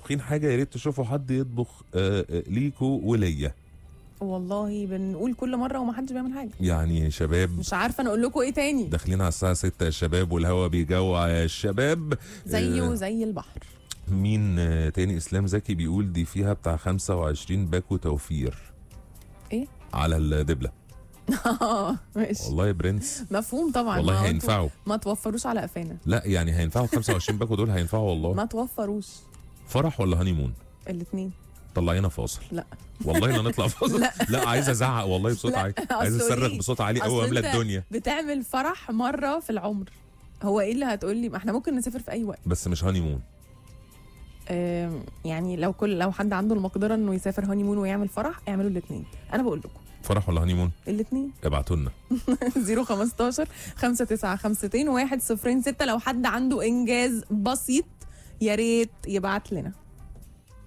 طابخين حاجه يا ريت تشوفوا حد يطبخ آه، آه، ليكوا وليا والله بنقول كل مره ومحدش بيعمل حاجه يعني شباب مش عارفه انا اقول لكم ايه تاني داخلين على الساعه 6 يا شباب والهوا بيجوع يا شباب زيه آه، زي البحر مين آه، تاني اسلام زكي بيقول دي فيها بتاع 25 باكو توفير ايه على الدبله اه ماشي والله يا برنس مفهوم طبعا والله ما هو هينفعوا انتوا ما توفروش على قفانا لا يعني هينفعوا 25 باكو دول هينفعوا والله ما توفروش فرح ولا هانيمون الاثنين طلعينا فاصل لا والله لا نطلع فاصل لا. لا عايز ازعق والله بصوت لا، عالي عايز أصل اصرخ إيه؟ بصوت عالي قوي أصل واملى أنت الدنيا بتعمل فرح مره في العمر هو ايه اللي هتقولي ما احنا ممكن نسافر في اي وقت بس مش هانيمون آم، يعني لو كل لو حد عنده المقدره انه يسافر هاني مون ويعمل فرح اعملوا الاثنين انا بقول لكم فرح ولا هانيمون الاثنين ابعتوا لنا 015 5952 106 لو حد عنده انجاز بسيط يا ريت يبعت لنا